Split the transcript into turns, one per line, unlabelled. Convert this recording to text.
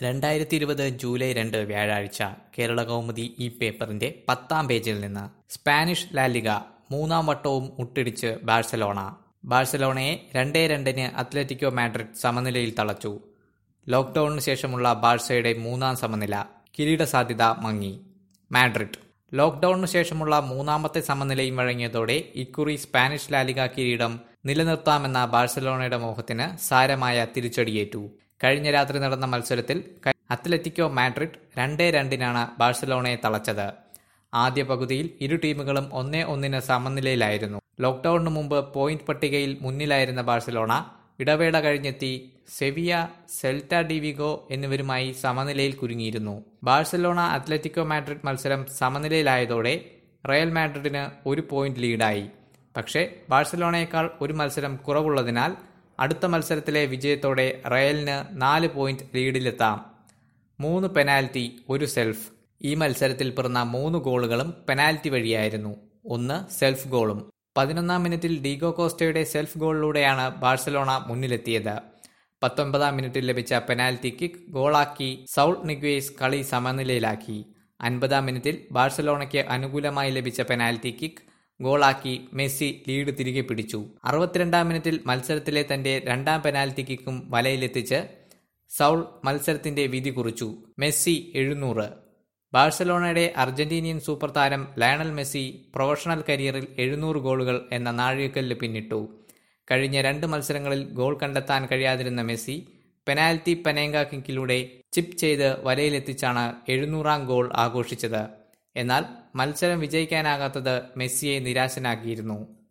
രണ്ടായിരത്തി ഇരുപത് ജൂലൈ രണ്ട് വ്യാഴാഴ്ച കേരള കൗമുദി ഈ പേപ്പറിന്റെ പത്താം പേജിൽ നിന്ന് സ്പാനിഷ് ലാലിഗ മൂന്നാം വട്ടവും മുട്ടിടിച്ച് ബാഴ്സലോണ ബാഴ്സലോണയെ രണ്ടേ രണ്ടിന് അത്ലറ്റിക്കോ മാഡ്രിഡ് സമനിലയിൽ തളച്ചു ലോക്ക്ഡൌണിന് ശേഷമുള്ള ബാഴ്സയുടെ മൂന്നാം സമനില കിരീട സാധ്യത മങ്ങി മാഡ്രിഡ് ലോക്ക്ഡൌണിന് ശേഷമുള്ള മൂന്നാമത്തെ സമനിലയും വഴങ്ങിയതോടെ ഇക്കുറി സ്പാനിഷ് ലാലിക കിരീടം നിലനിർത്താമെന്ന ബാഴ്സലോണയുടെ മോഹത്തിന് സാരമായ തിരിച്ചടിയേറ്റു കഴിഞ്ഞ രാത്രി നടന്ന മത്സരത്തിൽ അത്ലറ്റിക്കോ മാഡ്രിഡ് രണ്ടേ രണ്ടിനാണ് ബാഴ്സലോണയെ തളച്ചത് ആദ്യ പകുതിയിൽ ഇരു ടീമുകളും ഒന്നേ ഒന്നിന് സമനിലയിലായിരുന്നു ലോക്ക്ഡൌണിന് മുമ്പ് പോയിന്റ് പട്ടികയിൽ മുന്നിലായിരുന്ന ബാഴ്സലോണ ഇടവേള കഴിഞ്ഞെത്തി സെവിയ സെൽറ്റ ഡിവിഗോ എന്നിവരുമായി സമനിലയിൽ കുരുങ്ങിയിരുന്നു ബാഴ്സലോണ അത്ലറ്റിക്കോ മാഡ്രിഡ് മത്സരം സമനിലയിലായതോടെ റയൽ മാഡ്രിഡിന് ഒരു പോയിന്റ് ലീഡായി പക്ഷേ ബാഴ്സലോണയേക്കാൾ ഒരു മത്സരം കുറവുള്ളതിനാൽ അടുത്ത മത്സരത്തിലെ വിജയത്തോടെ റയലിന് നാല് പോയിന്റ് ലീഡിലെത്താം മൂന്ന് പെനാൽറ്റി ഒരു സെൽഫ് ഈ മത്സരത്തിൽ പിറന്ന മൂന്ന് ഗോളുകളും പെനാൽറ്റി വഴിയായിരുന്നു ഒന്ന് സെൽഫ് ഗോളും പതിനൊന്നാം മിനിറ്റിൽ ഡീഗോ കോസ്റ്റയുടെ സെൽഫ് ഗോളിലൂടെയാണ് ബാഴ്സലോണ മുന്നിലെത്തിയത് പത്തൊൻപതാം മിനിറ്റിൽ ലഭിച്ച പെനാൽറ്റി കിക്ക് ഗോളാക്കി സൗൾ നിഗ്വേസ് കളി സമനിലയിലാക്കി അൻപതാം മിനിറ്റിൽ ബാഴ്സലോണയ്ക്ക് അനുകൂലമായി ലഭിച്ച പെനാൽറ്റി കിക്ക് ഗോളാക്കി മെസ്സി ലീഡ് തിരികെ പിടിച്ചു അറുപത്തിരണ്ടാം മിനിറ്റിൽ മത്സരത്തിലെ തന്റെ രണ്ടാം പെനാൽറ്റി കിക്കും വലയിലെത്തിച്ച് സൗൾ മത്സരത്തിന്റെ വിധി കുറിച്ചു മെസ്സി എഴുന്നൂറ് ബാഴ്സലോണയുടെ അർജന്റീനിയൻ സൂപ്പർ താരം ലയണൽ മെസ്സി പ്രൊഫഷണൽ കരിയറിൽ എഴുന്നൂറ് ഗോളുകൾ എന്ന നാഴികക്കല്ല് പിന്നിട്ടു കഴിഞ്ഞ രണ്ട് മത്സരങ്ങളിൽ ഗോൾ കണ്ടെത്താൻ കഴിയാതിരുന്ന മെസ്സി പെനാൽറ്റി പനേങ്ക കിക്കിലൂടെ ചിപ്പ് ചെയ്ത് വലയിലെത്തിച്ചാണ് എഴുന്നൂറാം ഗോൾ ആഘോഷിച്ചത് എന്നാൽ മത്സരം വിജയിക്കാനാകാത്തത് മെസ്സിയെ നിരാശനാക്കിയിരുന്നു